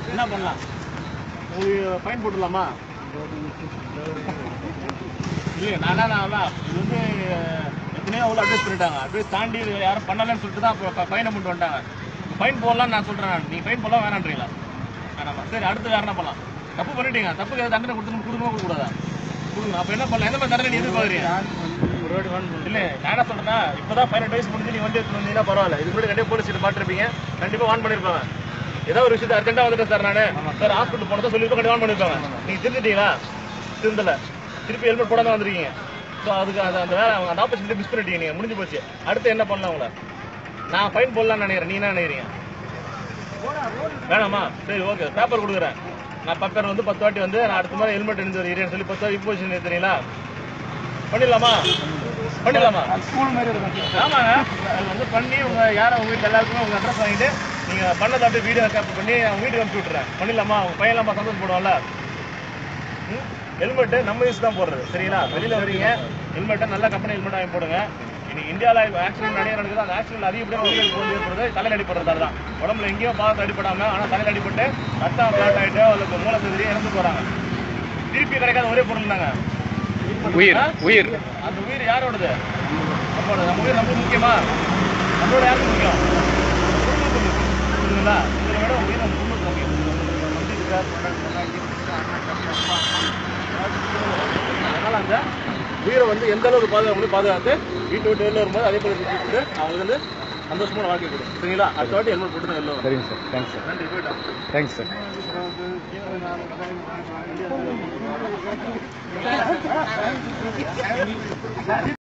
என்ன பண்ணலாம் உங்களுக்கு ஃபைன் போட்டுடலாமா இல்லையா நானா நான் தான் இது வந்து எத்தனையோ அவ்வளோ அட்வைஸ் பண்ணிட்டாங்க அட்வைஸ் தாண்டி இது யாரும் பண்ணலன்னு சொல்லிட்டு தான் இப்போ ஃபைனை கொண்டு வந்துட்டாங்க ஃபைன் போடலாம்னு நான் சொல்கிறேன் நீ ஃபைன் போடலாம் வேணான்றீங்களா வேணாமா சரி அடுத்து வேற என்ன பண்ணலாம் தப்பு பண்ணிட்டீங்க தப்புக்கு எதாவது தண்டனை கொடுத்து கொடுக்கணும் கொடுக்கூடாதா கொடுங்க அப்போ என்ன பண்ணலாம் எந்த மாதிரி தண்டனை நீ எதிர்பார்க்குறீங்க இல்ல நான் என்ன சொல்றேன்னா இப்பதான் பதினெட்டு வயசு முடிஞ்சு நீ வண்டி எடுத்து வந்தீங்கன்னா பரவாயில்ல இது முன்னாடி கண்டிப்பா போலீஸ் பாத்துருப்பீங்க கண்டிப்பா வான் பண்ணிருப்பாங்க ஏதோ ஒரு விஷயத்தை அர்ஜென்ட்டா வந்துட்டேன் சார் நானு சார் ஹாஸ்பிட்டல் போனதை சொல்லி கண்டிப்பா வான் பண்ணிருப்பாங்க நீங்க திருந்துட்டீங்களா திருந்தல திருப்பி ஹெல்மெட் போடாம வந்திருக்கீங்க ஸோ அதுக்கு அந்த அந்த வேலை அந்த ஆப்பர்ச்சுனிட்டி மிஸ் பண்ணிட்டீங்க நீங்க முடிஞ்சு போச்சு அடுத்து என்ன பண்ணலாம் உங்களை நான் ஃபைன் போடலாம்னு நினைக்கிறேன் நீ என்ன நினைக்கிறீங்க வேணாமா சரி ஓகே பேப்பர் கொடுக்குறேன் நான் பேப்பர் வந்து பத்து வாட்டி வந்து நான் அடுத்த மாதிரி ஹெல்மெட் இருந்து வரேன்னு சொல்லி பத்து வாட்டி இப்போசிஷன் தெரியுங்களா பண்ணிடலாமா பண்ணிடலாமா ஸ்கூல் மாதிரி இருக்கும் ஆமாங்க அது வந்து பண்ணி உங்க யாரை உங்க வீட்டில் எல்லாருக்குமே உங்க அட்ரஸ் வாங்கிட்டு நீங்க பண்ணதை அப்படியே வீடியோ கேப் பண்ணி அவங்க வீட்டுக்கு அனுப்பிச்சு விட்டுறேன் பண்ணிடலாமா உங்க பையன்லாம் சந்தோஷம் போடுவான்ல ஹெல்மெட் நம்ம யூஸ் தான் போடுறது சரிங்களா வெளியில வரீங்க ஹெல்மெட்டை நல்ல கம்பெனி ஹெல்மெட் வாங்கி போடுங்க இன்னைக்கு இந்தியாவில் ஆக்சிடென்ட் நிறைய நடக்குது அந்த ஆக்சிடென்ட் அதிகப்படியாக உயிருக்கு வந்து ஏற்படுறது தலையில் அடிப்படுறதால தான் உடம்புல எங்கேயோ பாகத்தை அடிப்படாம ஆனால் தலையில் அடிபட்டு ரத்தம் பிளாட் ஆகிட்டு அல்லது மூளை செதிரி இறந்து போறாங்க திருப்பி கிடைக்காத ஒரே பொருள் தாங்க உயிர் உயிர் அந்த உயிர் யாரோடது நம்மளோட நம்ம உயிர் நமக்கு முக்கியமா நம்மளோட யாருக்கு முக்கியம் குடும்பத்துக்கு முக்கியம் புரியுதுங்களா இதை விட உயிர் நம்ம குடும்பத்துக்கு முக்கியம் அதனால அந்த உயிரை வந்து எந்த அளவுக்கு பாதுகாப்பு பாதுகாத்து வீட்டை விட்டு வெளில வரும்போது அதே போல வச்சுட்டு அவங்களுக்கு வந்து சந்தோஷமான வாழ்க்கை கொடுக்கும் சரிங்களா அடுத்த வாட்டி ஹெல்மெட் போட்டு தான் வெளில வரும் சரிங்க சார் தேங்க்ஸ் சார் நன்றி போயிட்டோம் தேங்க்ஸ் சார்